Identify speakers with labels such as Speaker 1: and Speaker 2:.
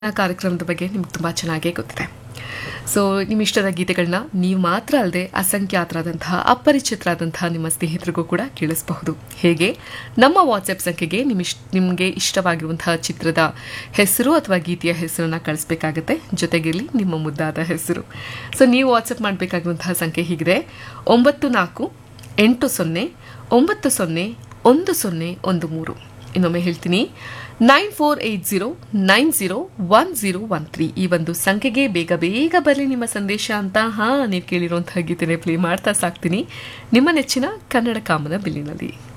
Speaker 1: ಕಾರ್ಯಕ್ರಮದ ಬಗ್ಗೆ ನಿಮ್ಗೆ ತುಂಬ ಚೆನ್ನಾಗೇ ಗೊತ್ತಿದೆ ಸೊ ನಿಮ್ಮ ಇಷ್ಟದ ಗೀತೆಗಳನ್ನ ನೀವು ಮಾತ್ರ ಅಲ್ಲದೆ ಅಸಂಖ್ಯಾತರಾದಂತಹ ಅಪರಿಚಿತರಾದಂತಹ ನಿಮ್ಮ ಸ್ನೇಹಿತರಿಗೂ ಕೂಡ ಕೇಳಿಸಬಹುದು ಹೇಗೆ ನಮ್ಮ ವಾಟ್ಸಪ್ ಸಂಖ್ಯೆಗೆ ನಿಮ್ಮ ಇಷ್ಟ ನಿಮಗೆ ಇಷ್ಟವಾಗಿರುವಂತಹ ಚಿತ್ರದ ಹೆಸರು ಅಥವಾ ಗೀತೆಯ ಹೆಸರನ್ನ ಕಳಿಸ್ಬೇಕಾಗತ್ತೆ ಜೊತೆಗಿರಲಿ ನಿಮ್ಮ ಮುದ್ದಾದ ಹೆಸರು ಸೊ ನೀವು ವಾಟ್ಸಪ್ ಮಾಡಬೇಕಾಗಿರುವಂತಹ ಸಂಖ್ಯೆ ಹೀಗಿದೆ ಒಂಬತ್ತು ನಾಲ್ಕು ಎಂಟು ಸೊನ್ನೆ ಒಂಬತ್ತು ಸೊನ್ನೆ ಒಂದು ಸೊನ್ನೆ ಒಂದು ಮೂರು ಇನ್ನೊಮ್ಮೆ ಹೇಳ್ತೀನಿ nine four eight zero nine zero one zero one three ಈ ಒಂದು ಸಂಖ್ಯೆಗೆ ಬೇಗ ಬೇಗ ಬರಲಿ ನಿಮ್ಮ ಸಂದೇಶ ಅಂತ ಹಾ ನೀವು ಕೇಳಿರುವಂತಹ ಗೀತೆನೇ ಪ್ಲೇ ಮಾಡ್ತಾ ಸಾಕ್ತೀನಿ ನಿಮ್ಮ ನೆಚ್ಚಿನ ಕನ್ನಡ ಕಾಮನ ಬಿಲ್ಲಿನಲ್ಲಿ